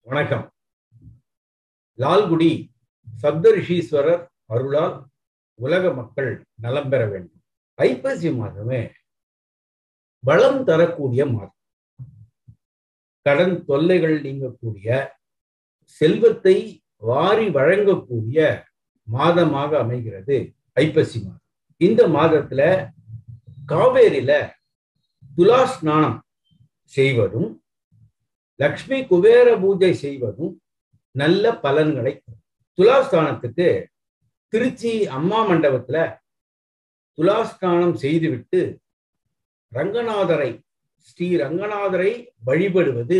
வணக்கம் லால்குடி சப்தரிஷீஸ்வரர் அருளால் உலக மக்கள் நலம் பெற வேண்டும் ஐப்பசி மாதமே வளம் தரக்கூடிய மாதம் கடன் தொல்லைகள் நீங்கக்கூடிய செல்வத்தை வாரி வழங்கக்கூடிய மாதமாக அமைகிறது ஐப்பசி மாதம் இந்த மாதத்துல காவேரியில துலா ஸ்நானம் செய்வதும் லக்ஷ்மி குபேர பூஜை செய்வதும் நல்ல பலன்களை துலாஸ்தானத்துக்கு திருச்சி அம்மா மண்டபத்துல துலாஸ்தானம் செய்துவிட்டு ரங்கநாதரை ஸ்ரீ ரங்கநாதரை வழிபடுவது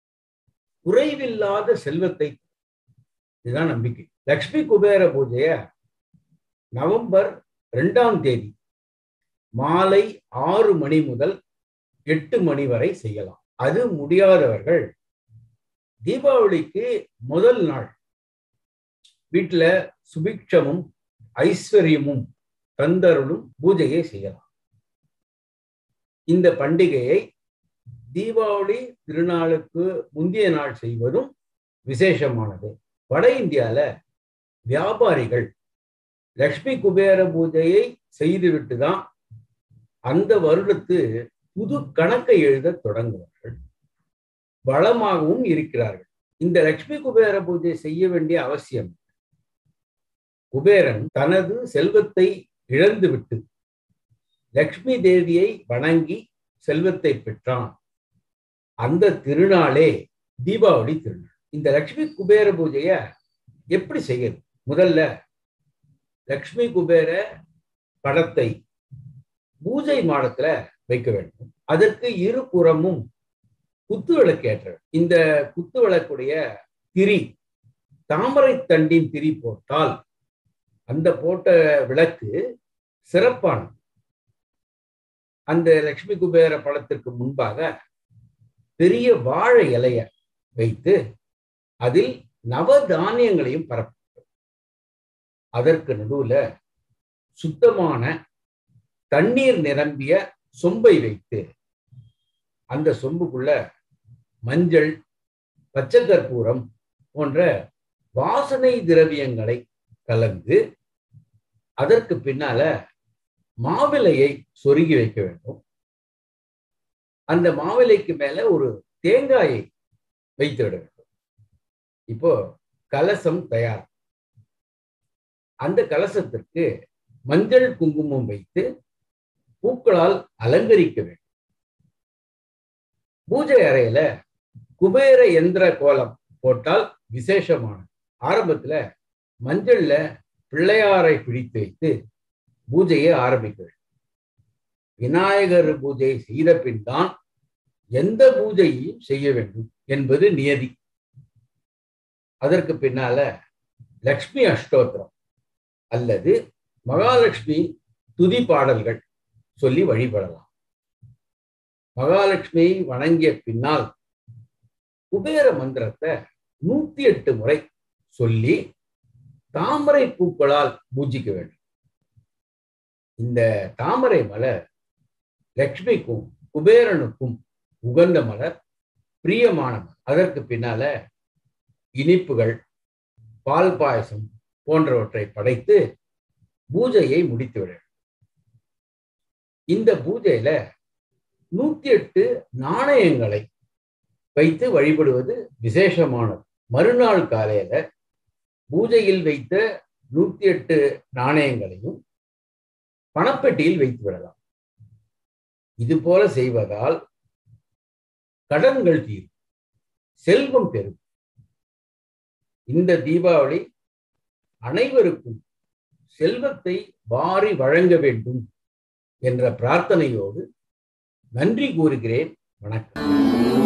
குறைவில்லாத செல்வத்தை இதுதான் நம்பிக்கை லக்ஷ்மி குபேர பூஜைய நவம்பர் ரெண்டாம் தேதி மாலை ஆறு மணி முதல் எட்டு மணி வரை செய்யலாம் அது முடியாதவர்கள் தீபாவளிக்கு முதல் நாள் வீட்டுல சுபிக்ஷமும் ஐஸ்வர்யமும் தந்தருளும் பூஜையை செய்யலாம் இந்த பண்டிகையை தீபாவளி திருநாளுக்கு முந்தைய நாள் செய்வதும் விசேஷமானது வட இந்தியால வியாபாரிகள் லக்ஷ்மி குபேர பூஜையை செய்துவிட்டு தான் அந்த வருடத்து புது கணக்கை எழுத தொடங்குவார்கள் வளமாகவும் இருக்கிறார்கள் இந்த லட்சுமி குபேர பூஜை செய்ய வேண்டிய அவசியம் குபேரன் தனது செல்வத்தை இழந்துவிட்டு லக்ஷ்மி தேவியை வணங்கி செல்வத்தை பெற்றான் அந்த திருநாளே தீபாவளி திருநாள் இந்த லக்ஷ்மி குபேர பூஜைய எப்படி செய்யறது முதல்ல லக்ஷ்மி குபேர படத்தை பூஜை மாடத்துல வைக்க வேண்டும் அதற்கு இருபுறமும் குத்து விளக்கு ஏற்ற இந்த குத்து விளக்குடைய திரி தாமரை தண்டின் திரி போட்டால் அந்த போட்ட விளக்கு சிறப்பானது அந்த லட்சுமி குபேர படத்திற்கு முன்பாக பெரிய வாழை இலைய வைத்து அதில் நவதானியங்களையும் பரப்ப அதற்கு நடுவுல சுத்தமான தண்ணீர் நிரம்பிய சொம்பை வைத்து அந்த சொம்புக்குள்ள மஞ்சள் பச்சை கற்பூரம் போன்ற வாசனை திரவியங்களை கலந்து அதற்கு பின்னால மாவிலையை சொருகி வைக்க வேண்டும் அந்த மாவிலைக்கு மேல ஒரு தேங்காயை வைத்து விட வேண்டும் இப்போ கலசம் தயார் அந்த கலசத்திற்கு மஞ்சள் குங்குமம் வைத்து பூக்களால் அலங்கரிக்க வேண்டும் பூஜை அறையில குபேர எந்திர கோலம் போட்டால் விசேஷமானது ஆரம்பத்துல மஞ்சள்ல பிள்ளையாரை பிடித்து வைத்து பூஜையை ஆரம்பிக்க வேண்டும் விநாயகர் பூஜை செய்த பின் தான் எந்த பூஜையையும் செய்ய வேண்டும் என்பது நியதி அதற்கு பின்னால லக்ஷ்மி அஷ்டோத்திரம் அல்லது மகாலட்சுமி துதி பாடல்கள் சொல்லி வழிபடலாம் மகாலட்சுமியை வணங்கிய பின்னால் குபேர மந்திரத்தை நூத்தி எட்டு முறை சொல்லி தாமரை பூக்களால் பூஜிக்க வேண்டும் இந்த தாமரை மலர் லக்ஷ்மிக்கும் குபேரனுக்கும் உகந்த மலர் பிரியமான மலர் அதற்கு பின்னால இனிப்புகள் பால் பாயசம் போன்றவற்றை படைத்து பூஜையை முடித்து விட இந்த பூஜையில நூத்தி எட்டு நாணயங்களை வைத்து வழிபடுவது விசேஷமானது மறுநாள் காலையில பூஜையில் வைத்த நூத்தி எட்டு நாணயங்களையும் பணப்பெட்டியில் வைத்து விடலாம் இது போல செய்வதால் கடன்கள் தீரும் செல்வம் பெறும் இந்த தீபாவளி அனைவருக்கும் செல்வத்தை வாரி வழங்க வேண்டும் என்ற பிரார்த்தனையோடு நன்றி கூறுகிறேன் வணக்கம்